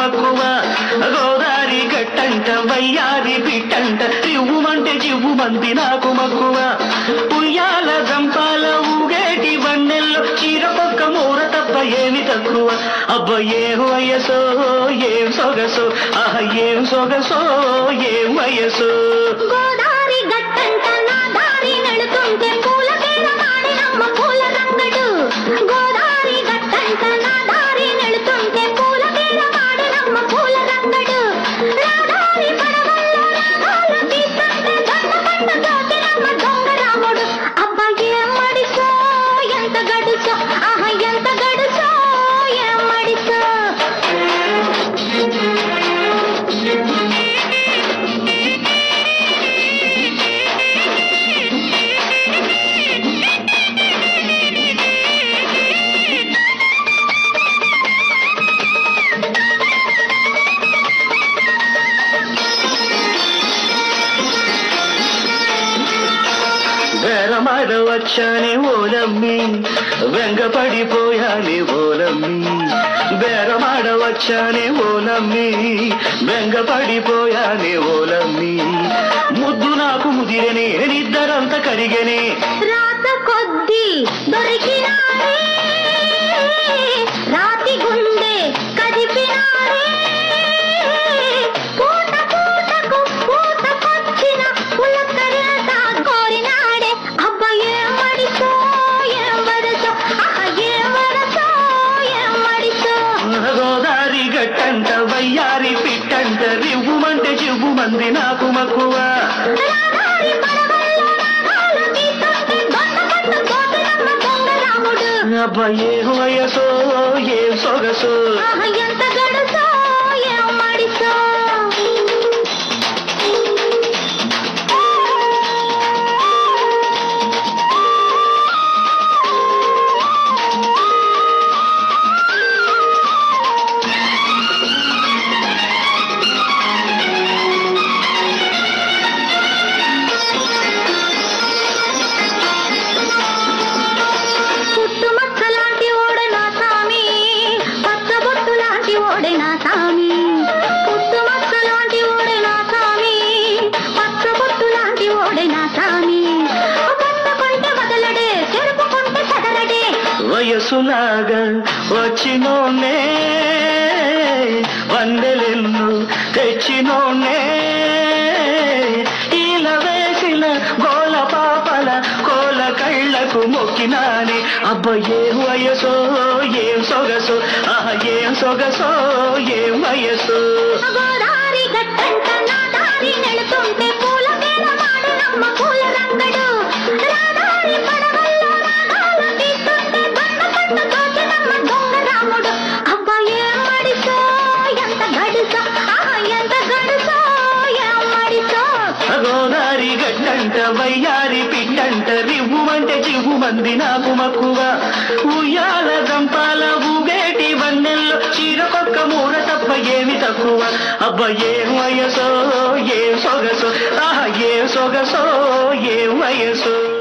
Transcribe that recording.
మక్కువ గోదారి గట్టంట వయ్యారి బిట్టంట రివ్వుమంటే జివ్వు మంది నాకు మక్కువ ఉయ్యాల గంపాల ఊగేటి వన్నెల్లో చీర పక్క మూర తప్ప ఏమి తక్కువ అబ్బ ఏం వయసో ఏం సొగసో ఆహ ఏం సొగసో ఏం వయసో గోదారి గట్టంట నా దారి నడుతుంటే పూల పేర మాడినమ్మ పూల రంగడు గోదారి గట్టంట నా దారి నడుతుంటే పూల పేర మాడినమ్మ పూల రంగడు రాదారి పడవల్లో రాగాలు తీస్తుంటే దొండ పంట దోచినమ్మ దొంగ రాముడు అబ్బా ఏం మడిసో ఎంత గడుసో ఆహ ఎంత గడుసో ఏం మడిసో బేరమాడ వచ్చానే ఓలమ్మి వెంగపడిపోయానే ఓలమ్మి బేరమాడ వచ్చానే ఓలమ్మి వెంగపడిపోయానే ఓలమ్మి ముద్దు నాకు ముదిరనే నిద్దరంత కరిగనే రాత కొద్ది దొరికినాడే రాతి గుండె కదిపినాడే పూట పూటకు పూటకొచ్చిన పులకరింత కోరినాడే అబ్బ ఏం మడిసో ఏం వరసో ఆహ ఏం వరసో ఏం మడిసో గోదారి గట్టంట వయ్యారి పిట్టంట రివ్వుమంటే చివ్వు మంది నాకు మక్కువ రాదారి పడవల్లో రాగాలు తీస్తుంటే దొండ పట్ట దోచినమ్మ దొంగ రాముడు అబ్బా ఏ వయసో ఏ సొగసో ఆహ ఎంత గడుసో ఏం మడిసో పుట్టుమచ్చ లాంటి ఓడ నా సామి పచ్చబొట్టు లాంటి ఓడే నా సామి పుట్టుమచ్చ లాంటి ఓడే నా సామి పచ్చబొట్టు లాంటి ఓడే నా సామి పట్టుకుంటే వదలడే చెరుపుకుంటే చదరడే వయసులాగా వచ్చినోనే వందెలెన్ను తెచ్చినోనే ఈల వేసిన గోల పాపల కోల కళ్ళకు మొక్కినానే అబ్బ ఏం వయసో ఏం సొగసో ఆహ ఏం సొగసో ఏం వయసో గోదారి గట్టంట నా దారి నెడుతుంటే పూల పేర మాడినమ్మ పూల రంగడు రాదారి పడవల్లో రాగాలు తీస్తుంటే దొండ పట్టు దోచినమ్మ దొంగ రాముడు అబ్బా ఏం మడిసో ఎంత గడుసో ఆహా ఎంత గడుసో ఏం మడిసో గోదారి గట్టంట వయ్యారి పిట్టంట రివ్వుమంటే చివ్వు మంది నాకు మక్కువ ఉయ్యాల గంపాల ఊగేటి వన్నెల్లో చీర పక్క మూర తప్ప ఏమి తక్కువ అబ్బ ఏం వయసో ఏం సొగసో ఆహా ఏం సొగసో ఏం వయసో